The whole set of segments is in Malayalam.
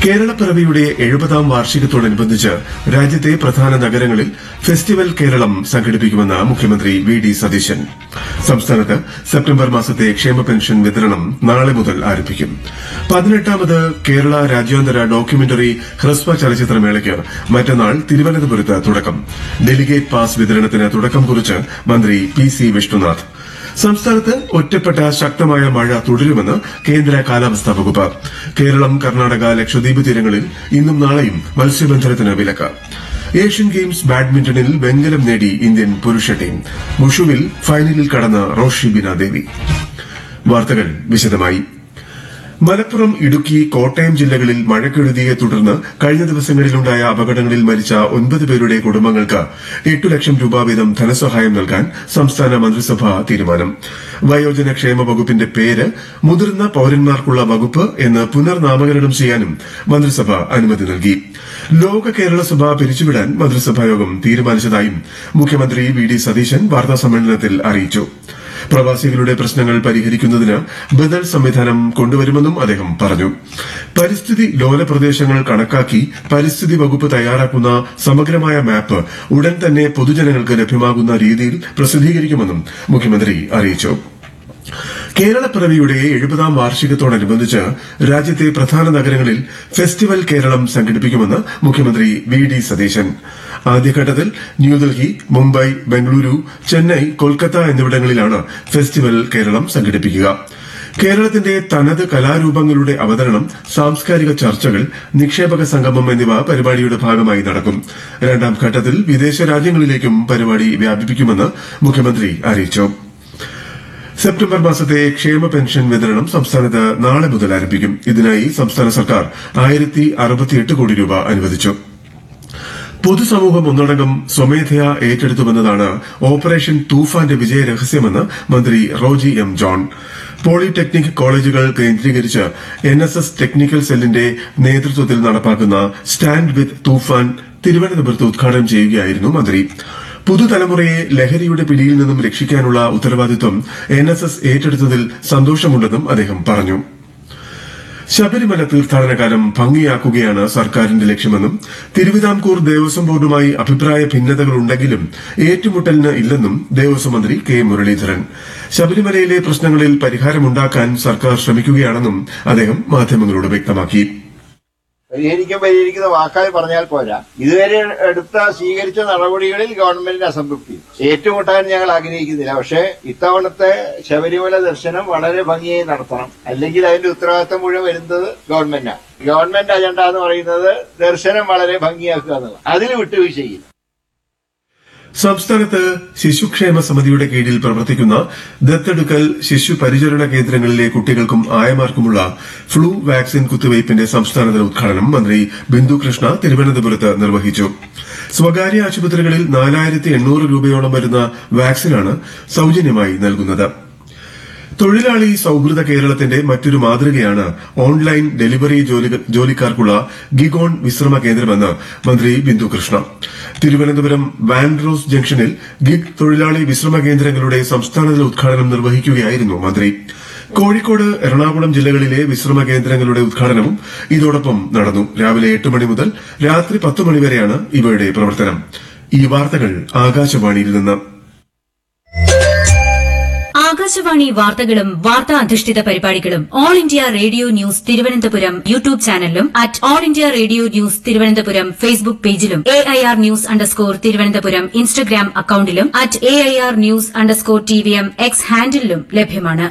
കേരളപ്പിറവിയുടെ എഴുപതാം വാർഷികത്തോടനുബന്ധിച്ച് രാജ്യത്തെ പ്രധാന നഗരങ്ങളിൽ ഫെസ്റ്റിവൽ കേരളം സംഘടിപ്പിക്കുമെന്ന് മുഖ്യമന്ത്രി വി ഡി സതീശൻ സംസ്ഥാനത്ത് സെപ്റ്റംബർ മാസത്തെ ക്ഷേമ പെൻഷൻ വിതരണം നാളെ മുതൽ ആരംഭിക്കും പതിനെട്ടാമത് കേരള രാജ്യാന്തര ഡോക്യുമെന്ററി ഹ്രസ്വ ചലച്ചിത്രമേളയ്ക്ക് മറ്റന്നാൾ തിരുവനന്തപുരത്ത് തുടക്കം ഡെലിഗേറ്റ് പാസ് വിതരണത്തിന് തുടക്കം കുറിച്ച് മന്ത്രി പി സി വിഷ്ണുനാഥ് സംസ്ഥാനത്ത് ഒറ്റപ്പെട്ട ശക്തമായ മഴ തുടരുമെന്ന് കേന്ദ്ര കാലാവസ്ഥാ വകുപ്പ് കേരളം കർണാടക ലക്ഷദ്വീപ് തീരങ്ങളിൽ ഇന്നും നാളെയും മത്സ്യബന്ധനത്തിന് വിലക്ക് ഏഷ്യൻ ഗെയിംസ് ബാഡ്മിന്റണിൽ വെങ്കലം നേടി ഇന്ത്യൻ പുരുഷ ടീം വുഷുവിൽ ഫൈനലിൽ കടന്ന റോഷി ബിന ദേവി വാർത്തകൾ വിശദമായി മലപ്പുറം ഇടുക്കി കോട്ടയം ജില്ലകളിൽ മഴക്കെടുതിയെ തുടർന്ന് കഴിഞ്ഞ ദിവസങ്ങളിലുണ്ടായ അപകടങ്ങളിൽ മരിച്ച ഒൻപത് പേരുടെ കുടുംബങ്ങൾക്ക് എട്ടു ലക്ഷം രൂപ വീതം ധനസഹായം നൽകാൻ സംസ്ഥാന മന്ത്രിസഭ തീരുമാനം വയോജന ക്ഷേമ വകുപ്പിന്റെ പേര് മുതിർന്ന പൌരന്മാർക്കുള്ള വകുപ്പ് എന്ന് പുനർനാമകരണം ചെയ്യാനും മന്ത്രിസഭ അനുമതി നൽകി ലോക കേരള സഭ പിരിച്ചുവിടാൻ മന്ത്രിസഭാ യോഗം തീരുമാനിച്ചതായും മുഖ്യമന്ത്രി വി ഡി സതീശൻ വാർത്താസമ്മേളനത്തിൽ അറിയിച്ചു പ്രവാസികളുടെ പ്രശ്നങ്ങൾ പരിഹരിക്കുന്നതിന് ബദൽ സംവിധാനം കൊണ്ടുവരുമെന്നും അദ്ദേഹം പറഞ്ഞു പരിസ്ഥിതി ലോല പ്രദേശങ്ങൾ കണക്കാക്കി പരിസ്ഥിതി വകുപ്പ് തയ്യാറാക്കുന്ന സമഗ്രമായ മാപ്പ് ഉടൻ തന്നെ പൊതുജനങ്ങൾക്ക് ലഭ്യമാകുന്ന രീതിയിൽ പ്രസിദ്ധീകരിക്കുമെന്നും മുഖ്യമന്ത്രി അറിയിച്ചു കേരളപ്പിറവിയുടെ എഴുപതാം വാർഷികത്തോടനുബന്ധിച്ച് രാജ്യത്തെ പ്രധാന നഗരങ്ങളിൽ ഫെസ്റ്റിവൽ കേരളം സംഘടിപ്പിക്കുമെന്ന് മുഖ്യമന്ത്രി വി ഡി സതീശൻ ആദ്യഘട്ടത്തിൽ ന്യൂഡൽഹി മുംബൈ ബംഗളൂരു ചെന്നൈ കൊൽക്കത്ത എന്നിവിടങ്ങളിലാണ് ഫെസ്റ്റിവൽ കേരളം സംഘടിപ്പിക്കുക കേരളത്തിന്റെ തനത് കലാരൂപങ്ങളുടെ അവതരണം സാംസ്കാരിക ചർച്ചകൾ നിക്ഷേപക സംഗമം എന്നിവ പരിപാടിയുടെ ഭാഗമായി നടക്കും രണ്ടാം ഘട്ടത്തിൽ വിദേശ രാജ്യങ്ങളിലേക്കും പരിപാടി വ്യാപിപ്പിക്കുമെന്ന് മുഖ്യമന്ത്രി അറിയിച്ചു സെപ്റ്റംബർ മാസത്തെ ക്ഷേമ പെൻഷൻ വിതരണം സംസ്ഥാനത്ത് നാളെ മുതൽ ആരംഭിക്കും ഇതിനായി സംസ്ഥാന സർക്കാർ ആയിരത്തി അറുപത്തിയെട്ട് കോടി രൂപ അനുവദിച്ചു പൊതുസമൂഹം ഒന്നടങ്കം സ്വമേധയാ ഏറ്റെടുത്തുവെന്നതാണ് ഓപ്പറേഷൻ തൂഫാന്റെ വിജയ രഹസ്യമെന്ന് മന്ത്രി റോജി എം ജോൺ പോളിടെക്നിക് കോളേജുകൾ കേന്ദ്രീകരിച്ച് എൻ എസ് എസ് ടെക്നിക്കൽ സെല്ലിന്റെ നേതൃത്വത്തിൽ നടപ്പാക്കുന്ന സ്റ്റാൻഡ് വിത്ത് തൂഫാൻ തിരുവനന്തപുരത്ത് ഉദ്ഘാടനം ചെയ്യുകയായിരുന്നു മന്ത്രി പുതുതലമുറയെ ലഹരിയുടെ പിടിയിൽ നിന്നും രക്ഷിക്കാനുള്ള ഉത്തരവാദിത്വം എൻ എസ് എസ് ഏറ്റെടുത്തതിൽ സന്തോഷമുണ്ടെന്നും അദ്ദേഹം പറഞ്ഞു ശബരിമല തീർത്ഥാടനകാലം ഭംഗിയാക്കുകയാണ് സർക്കാരിന്റെ ലക്ഷ്യമെന്നും തിരുവിതാംകൂർ ദേവസ്വം ബോർഡുമായി അഭിപ്രായ ഭിന്നതകളുണ്ടെങ്കിലും ഏറ്റുമുട്ടലിന് ഇല്ലെന്നും ദേവസ്വം മന്ത്രി കെ മുരളീധരൻ ശബരിമലയിലെ പ്രശ്നങ്ങളിൽ പരിഹാരമുണ്ടാക്കാൻ സർക്കാർ ശ്രമിക്കുകയാണെന്നും അദ്ദേഹം മാധ്യമങ്ങളോട് വ്യക്തമാക്കി പരിഹരിക്കും പരിഹരിക്കുന്ന വാക്കായി പറഞ്ഞാൽ പോരാ ഇതുവരെ എടുത്ത സ്വീകരിച്ച നടപടികളിൽ ഗവൺമെന്റിന് അസംതൃപ്തി ഏറ്റുമുട്ടാൻ ഞങ്ങൾ ആഗ്രഹിക്കുന്നില്ല പക്ഷേ ഇത്തവണത്തെ ശബരിമല ദർശനം വളരെ ഭംഗിയായി നടത്തണം അല്ലെങ്കിൽ അതിന്റെ ഉത്തരവാദിത്തം മുഴുവൻ വരുന്നത് ഗവൺമെന്റാണ് ഗവൺമെന്റ് അജണ്ട എന്ന് പറയുന്നത് ദർശനം വളരെ ഭംഗിയാക്കുക എന്നുള്ളത് അതിൽ വിട്ടുവീഴ്ചയില്ല സംസ്ഥാനത്ത് ശിശുക്ഷേമ സമിതിയുടെ കീഴിൽ പ്രവർത്തിക്കുന്ന ദത്തെടുക്കൽ ശിശു പരിചരണ കേന്ദ്രങ്ങളിലെ കുട്ടികൾക്കും ആയമാർക്കുമുള്ള ഫ്ലൂ വാക്സിൻ കുത്തിവയ്പിന്റെ സംസ്ഥാനതല ഉദ്ഘാടനം മന്ത്രി ബിന്ദു കൃഷ്ണ തിരുവനന്തപുരത്ത് നിർവഹിച്ചു സ്വകാര്യ ആശുപത്രികളിൽ നാലായിരത്തി എണ്ണൂറ് രൂപയോളം വരുന്ന വാക്സിനാണ് സൌജന്യമായി നൽകുന്നത് തൊഴിലാളി സൌഹൃദ കേരളത്തിന്റെ മറ്റൊരു മാതൃകയാണ് ഓൺലൈൻ ഡെലിവറി ജോലി- ജോലിക്കാർക്കുള്ള ഗിഗോൺ വിശ്രമ കേന്ദ്രമെന്ന് മന്ത്രി ബിന്ദു കൃഷ്ണ തിരുവനന്തപുരം വാൻഡ്രോസ് ജംഗ്ഷനിൽ ഗിഗ് തൊഴിലാളി വിശ്രമ കേന്ദ്രങ്ങളുടെ സംസ്ഥാനതല ഉദ്ഘാടനം നിർവഹിക്കുകയായിരുന്നു മന്ത്രി കോഴിക്കോട് എറണാകുളം ജില്ലകളിലെ വിശ്രമ കേന്ദ്രങ്ങളുടെ ഉദ്ഘാടനവും ഇതോടൊപ്പം നടന്നു രാവിലെ എട്ട് മണി മുതൽ രാത്രി പത്ത് മണിവരെയാണ് ഇവയുടെ പ്രവർത്തനം ഈ വാർത്തകൾ ആകാശവാണിയിൽ നിന്ന് ആകാശവാണി വാർത്തകളും വാർത്താ അധിഷ്ഠിത പരിപാടികളും all India radio news Thiruvananthapuram YouTube ചാനലിലും at all India radio news Thiruvananthapuram Facebook പേജിലും A I R news underscore Thiruvananthapuram Instagram അക്കൌണ്ടിലും at A I R news underscore T V M X ഹാൻഡിലും ലഭ്യമാണ്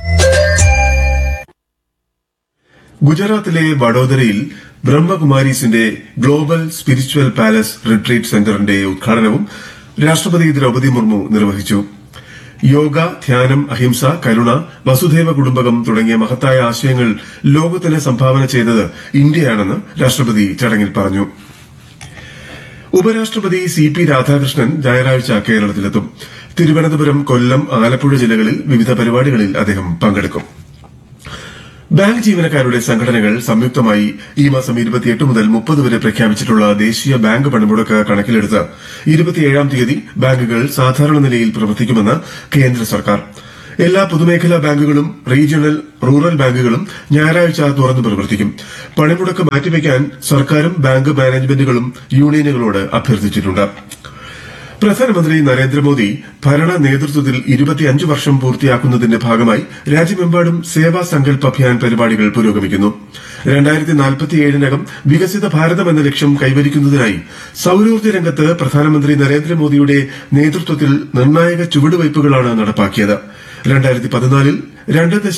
ഗുജറാത്തിലെ വഡോദരയിൽ ബ്രഹ്മകുമാരീസിന്റെ ഗ്ലോബൽ സ്പിരിച്വൽ പാലസ് റിട്രീറ്റ് സെന്ററിന്റെ ഉദ്ഘാടനവും രാഷ്ട്രപതി ദ്രൌപദി മുർമു നിർവഹിച്ചു യോഗ ധ്യാനം അഹിംസ കരുണ വസുധൈവ കുടുംബകം തുടങ്ങിയ മഹത്തായ ആശയങ്ങൾ ലോകത്തിന് സംഭാവന ചെയ്തത് ഇന്ത്യയാണെന്ന് രാഷ്ട്രപതി ചടങ്ങിൽ പറഞ്ഞു ഉപരാഷ്ട്രപതി സി പി രാധാകൃഷ്ണൻ ഞായറാഴ്ച കേരളത്തിലെത്തും തിരുവനന്തപുരം കൊല്ലം ആലപ്പുഴ ജില്ലകളിൽ വിവിധ പരിപാടികളിൽ അദ്ദേഹം പങ്കെടുക്കും ബാങ്ക് ജീവനക്കാരുടെ സംഘടനകൾ സംയുക്തമായി ഈ മാസം ഇരുപത്തിയെട്ട് മുതൽ മുപ്പത് വരെ പ്രഖ്യാപിച്ചിട്ടുള്ള ദേശീയ ബാങ്ക് പണിമുടക്ക് കണക്കിലെടുത്ത് ഇരുപത്തിയേഴാം തീയതി ബാങ്കുകൾ സാധാരണ നിലയിൽ പ്രവർത്തിക്കുമെന്ന് കേന്ദ്ര സർക്കാർ എല്ലാ പൊതുമേഖലാ ബാങ്കുകളും റീജിയണൽ റൂറൽ ബാങ്കുകളും ഞായറാഴ്ച തുറന്നു പ്രവർത്തിക്കും പണിമുടക്ക് മാറ്റിവെക്കാൻ സർക്കാരും ബാങ്ക് മാനേജ്മെന്റുകളും യൂണിയനുകളോട് അഭ്യർത്ഥിച്ചിട്ടുണ്ട് പ്രധാനമന്ത്രി നരേന്ദ്രമോദി ഭരണ നേതൃത്വത്തിൽ ഇരുപത്തിയഞ്ച് വർഷം പൂർത്തിയാക്കുന്നതിന്റെ ഭാഗമായി രാജ്യമെമ്പാടും സേവാ സങ്കൽപ് അഭിയാൻ പരിപാടികൾ പുരോഗമിക്കുന്നു രണ്ടായിരത്തി നാൽപ്പത്തിയേഴിനകം വികസിത ഭാരതം എന്ന ലക്ഷ്യം കൈവരിക്കുന്നതിനായി സൌരോർജ്ജ രംഗത്ത് പ്രധാനമന്ത്രി നരേന്ദ്രമോദിയുടെ നേതൃത്വത്തിൽ നിർണായക ചുവടുവയ്പുകളാണ് നടപ്പാക്കിയത് രണ്ടായിരത്തി പതിനാലിൽ രണ്ട്